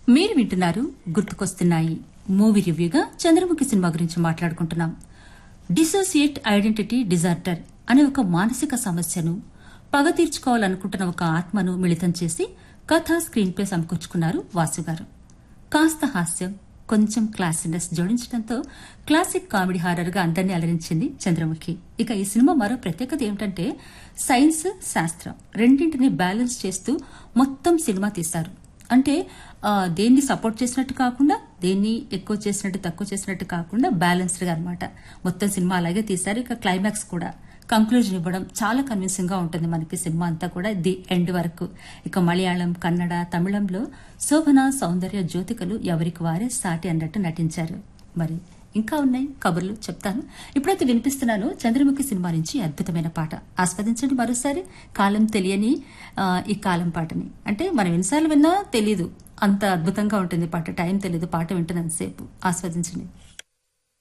మీరు వింటున్నారు గుర్తుకొస్తున్నాయి మూవీ రివ్యూగా చంద్రముఖి సినిమా గురించి మాట్లాడుకుంటున్నాం డిసోసియేట్ ఐడెంటిటీ డిజార్డర్ అనే ఒక మానసిక సమస్యను పగ తీర్చుకోవాలనుకుంటున్న ఒక ఆత్మను మిళితం చేసి కథ స్క్రీన్ ప్లే సమకూర్చుకున్నారు వాసు గారు కాస్త హాస్యం కొంచెం క్లాసినెస్ జోడించడంతో క్లాసిక్ కామెడీ హారర్ గా అందరినీ అలరించింది చంద్రముఖి ఇక ఈ సినిమా మరో ప్రత్యేకత ఏమిటంటే సైన్స్ శాస్త్రం రెండింటిని బ్యాలెన్స్ చేస్తూ మొత్తం సినిమా తీశారు అంటే ఆ, దేన్ని సపోర్ట్ చేసినట్టు కాకుండా దేన్ని ఎక్కువ చేసినట్టు తక్కువ చేసినట్టు కాకుండా బ్యాలెన్స్డ్ గా అనమాట మొత్తం సినిమా అలాగే తీశారు ఇక క్లైమాక్స్ కూడా కంక్లూజన్ ఇవ్వడం చాలా కన్విన్సింగ్ గా ఉంటుంది మనకి సినిమా అంతా కూడా ది ఎండ్ వరకు ఇక మలయాళం కన్నడ తమిళంలో శోభన సౌందర్య జ్యోతికలు ఎవరికి వారే సాటి అన్నట్టు నటించారు మరి ఇంకా ఉన్నాయి కబుర్లు చెప్తాను ఇప్పుడైతే వినిపిస్తున్నాను చంద్రముఖి సినిమా నుంచి అద్భుతమైన పాట ఆస్వాదించండి మరోసారి కాలం తెలియని ఆ, ఈ కాలం పాటని అంటే మనం ఎన్నిసార్లు విన్నా తెలీదు అంత అద్భుతంగా ఉంటుంది పాట టైం తెలియదు పాట వింటున్నంతసేపు ఆస్వాదించండి